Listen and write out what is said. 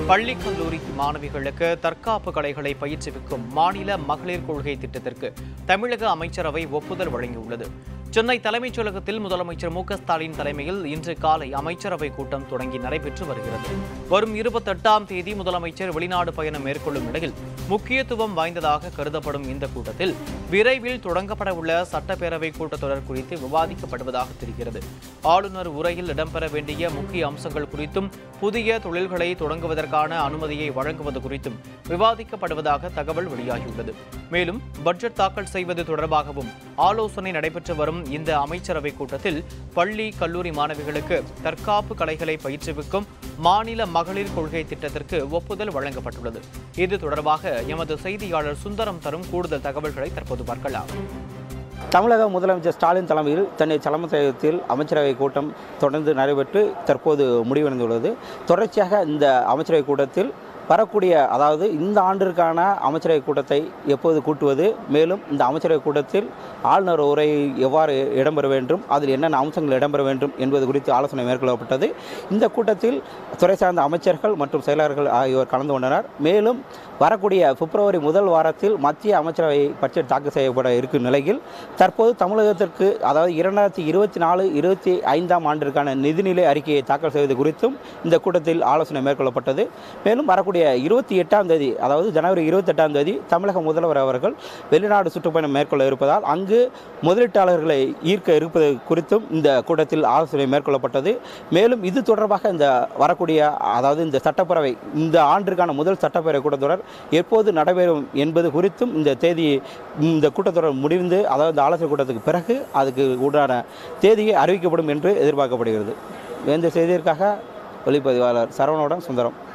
பள்ளி கல்லூரி மாணவிகளுக்கு தற்காப்பு கலைகளை பயிற்றுவிக்கும் மாநில மகளிர் கொள்கை திட்டத்திற்கு தமிழக அமைச்சரவை ஒப்புதல் வழங்கியுள்ளது சென்னை தலைமைச் செயலகத்தில் முதலமைச்சர் மு க ஸ்டாலின் தலைமையில் இன்று காலை அமைச்சரவை கூட்டம் தொடங்கி நடைபெற்று வருகிறது வரும் இருபத்தெட்டாம் தேதி முதலமைச்சர் வெளிநாடு பயணம் மேற்கொள்ளும் நிலையில் முக்கியத்துவம் வாய்ந்ததாக கருதப்படும் இந்த கூட்டத்தில் விரைவில் தொடங்கப்பட உள்ள சட்டப்பேரவை கூட்டத்தொடர் குறித்து விவாதிக்கப்படுவதாக தெரிகிறது ஆளுநர் உரையில் இடம்பெற வேண்டிய முக்கிய அம்சங்கள் குறித்தும் புதிய தொழில்களை தொடங்குவதற்கான அனுமதியை வழங்குவது குறித்தும் விவாதிக்கப்படுவதாக தகவல் வெளியாகியுள்ளது மேலும் பட்ஜெட் தாக்கல் செய்வது தொடர்பாகவும் ஆலோசனை நடைபெற்று வரும் இந்த அமைச்சரவை கூட்டத்தில் பள்ளி கல்லூரி மாணவிகளுக்கு தற்காப்பு கலைகளை பயிற்றுவிக்கும் மாநில மகளிர் கொள்கை திட்டத்திற்கு ஒப்புதல் வழங்கப்பட்டுள்ளது இது தொடர்பாக எமது செய்தியாளர் சுந்தரம் தரும் கூடுதல் தகவல்களை தற்போது பார்க்கலாம் தமிழக முதலமைச்சர் ஸ்டாலின் தலைமையில் சென்னை தலைமைச்சகத்தில் அமைச்சரவை கூட்டம் தொடர்ந்து நடைபெற்று தற்போது முடிவடைந்துள்ளது தொடர்ச்சியாக இந்த அமைச்சரவை கூட்டத்தில் வரக்கூடிய அதாவது இந்த ஆண்டிற்கான அமைச்சரவை கூட்டத்தை எப்போது கூட்டுவது மேலும் இந்த அமைச்சரவை கூட்டத்தில் ஆளுநர் உரை எவ்வாறு இடம்பெற வேண்டும் அதில் என்னென்ன அம்சங்கள் இடம்பெற வேண்டும் என்பது குறித்து ஆலோசனை மேற்கொள்ளப்பட்டது இந்த கூட்டத்தில் துறை சார்ந்த அமைச்சர்கள் மற்றும் செயலாளர்கள் ஆகியோர் கலந்து கொண்டனர் மேலும் வரக்கூடிய பிப்ரவரி முதல் வாரத்தில் மத்திய அமைச்சரவை பட்ஜெட் தாக்கல் செய்யப்பட இருக்கும் நிலையில் தற்போது தமிழகத்திற்கு அதாவது இரண்டாயிரத்தி இருபத்தி நாலு இருபத்தி ஐந்தாம் ஆண்டிற்கான நிதிநிலை அறிக்கையை தாக்கல் செய்வது குறித்தும் இந்த கூட்டத்தில் ஆலோசனை மேற்கொள்ளப்பட்டது மேலும் வரக்கூடிய இருபத்தி எட்டாம் தேதி அதாவது ஜனவரி இருபத்தெட்டாம் தேதி தமிழக முதல்வர் அவர்கள் வெளிநாடு சுற்றுப்பயணம் மேற்கொள்ள இருப்பதால் அங்கு முதலீட்டாளர்களை ஈர்க்க இருப்பது குறித்தும் இந்த கூட்டத்தில் ஆலோசனை மேற்கொள்ளப்பட்டது மேலும் இது தொடர்பாக இந்த வரக்கூடிய அதாவது இந்த சட்டப்பேரவை இந்த ஆண்டிற்கான முதல் சட்டப்பேரவை கூட்டத்தொடர் எப்போது நடைபெறும் என்பது குறித்தும் இந்த தேதி இந்த கூட்டத்தொடர் முடிந்து அதாவது இந்த ஆலோசனை கூட்டத்துக்கு பிறகு அதுக்கு உண்டான தேதியை அறிவிக்கப்படும் என்று எதிர்பார்க்கப்படுகிறது இந்த செய்தியிற்காக ஒளிப்பதிவாளர் சரவணோடன் சுந்தரம்